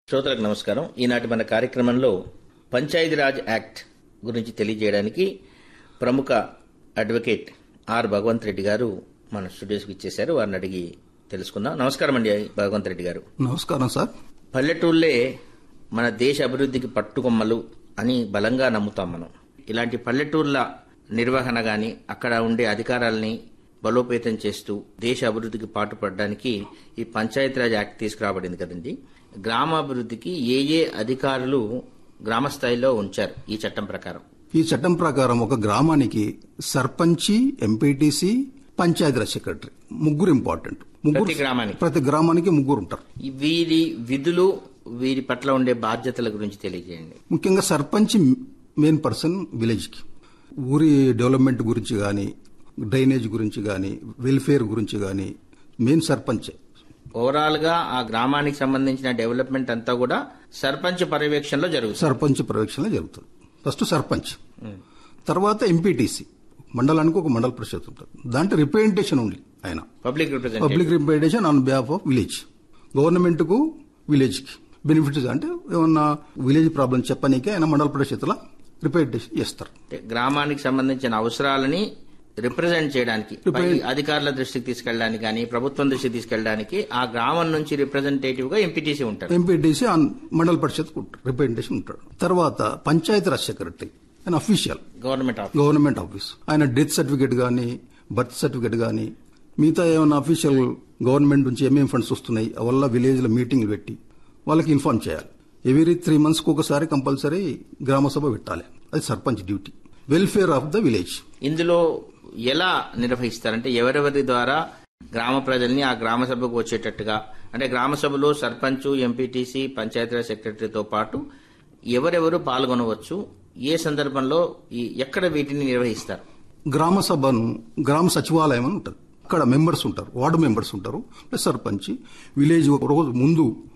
శ్రోతలకు నమస్కారం ఈనాటి మన కార్యక్రమంలో పంచాయతీరాజ్ యాక్ట్ గురించి తెలియజేయడానికి ప్రముఖ అడ్వకేట్ ఆర్ భగవంత్ రెడ్డి గారు మన స్టూడియోస్కి ఇచ్చేశారు వారిని అడిగి తెలుసుకుందాం నమస్కారం అండి భగవంత్ రెడ్డి గారు నమస్కారం సార్ పల్లెటూళ్ళే మన దేశ అభివృద్ధికి పట్టుకొమ్మలు అని బలంగా నమ్ముతాం మనం ఇలాంటి పల్లెటూళ్ళ నిర్వహణ గాని అక్కడ ఉండే అధికారాలని బలోపేతం చేస్తూ దేశ అభివృద్ధికి పాటుపడడానికి ఈ పంచాయతీరాజ్ యాక్ట్ తీసుకురాబడింది కదండి గ్రామాభివృద్ధికి ఏ ఏ అధికారులు గ్రామ స్థాయిలో ఉంచారు ఈ చట్టం ప్రకారం ఈ చట్టం ప్రకారం ఒక గ్రామానికి సర్పంచి ఎంపీటీసీ పంచాయతీరాజ్ సెక్రటరీ ముగ్గురు ఇంపార్టెంట్ ప్రతి గ్రామానికి ప్రతి గ్రామానికి ముగ్గురు ఉంటారు ఈ వీరి విధులు వీరి పట్ల ఉండే బాధ్యతల గురించి తెలియజేయండి ముఖ్యంగా సర్పంచ్ మెయిన్ పర్సన్ విలేజ్ కి ఊరి డెవలప్మెంట్ గురించి కానీ డ్రైనేజ్ గురించి కానీ వెల్ఫేర్ గురించి కానీ మెయిన్ సర్పంచ్ ఓవరాల్ గా ఆ గ్రామానికి సంబంధించిన డెవలప్మెంట్ అంతా కూడా సర్పంచ్ పర్యవేక్షణలో జరుగుతుంది సర్పంచ్ పర్యవేక్షణ జరుగుతుంది ఫస్ట్ సర్పంచ్ తర్వాత ఎంపీటీసీ మండలానికి ఒక మండల పరిషత్ ఉంటుంది దాంట్లో రిప్రజెంటేషన్ ఉంది ఆయన public representative public representation on behalf of village government కు విలేజ్ కి బెనిఫిట్స్ అంటే ఏమన్నా విలేజ్ ప్రాబ్లం చెప్పనీకి ఆయన మండల పరిషత్లో రిప్రజెంటేషన్ చేస్తారు అంటే గ్రామానికి సంబంధించిన అవసరాలని రిప్రజెంట్ చేయడానికి పై అధికారుల దృష్టికి తీసుకెళ్ళడానికి కానీ ప్రభుత్వం దృష్టికి తీసుకెళ్ళడానికి ఆ గ్రామం నుంచి రిప్రజెంటేటివ్ గా ఎంపీటీసీ ఉంటారు ఎంపీటీసీ ఆన్ మండల పరిషత్ రిప్రజెంటేషన్ ఉంటాడు తర్వాత పంచాయతీరాజ్ సెక్రటరీ ఆయన official government office government office ఆయన డెత్ సర్టిఫికేట్ కానీ బర్త్ సర్టిఫికేట్ కానీ మిగతా ఏమైనా అఫీషియల్ గవర్నమెంట్ నుంచి ఏమేమి ఫండ్స్ వస్తున్నాయి వల్ల విలేజ్ లో మీటింగ్లు పెట్టి వాళ్ళకి ఇన్ఫార్మ్ చేయాలి ఎవ్రీ త్రీ మంత్స్ కు ఒకసారి కంపల్సరీ గ్రామ సభ పెట్టాలి అది sarpanch duty welfare of the village ఇందులో ఎలా నిర్వహిస్తారంటే ఎవరెవరి ద్వారా గ్రామ ప్రజల్ని ఆ గ్రామ సభకు వచ్చేటట్టుగా అంటే గ్రామ సభలో సర్పంచ్ ఎంపీటీసీ పంచాయతీరాజ్ సెక్రటరీతో పాటు ఎవరెవరు పాల్గొనవచ్చు ఏ సందర్భంలో ఈ ఎక్కడ వీటిని నిర్వహిస్తారు గ్రామ సభను గ్రామ సచివాలయం అని ఉంటుంది అక్కడ మెంబర్స్ ఉంటారు వార్డు మెంబర్స్ ఉంటారు ప్లస్ సర్పంచ్ విలేజ్ ఒక రోజు ముందు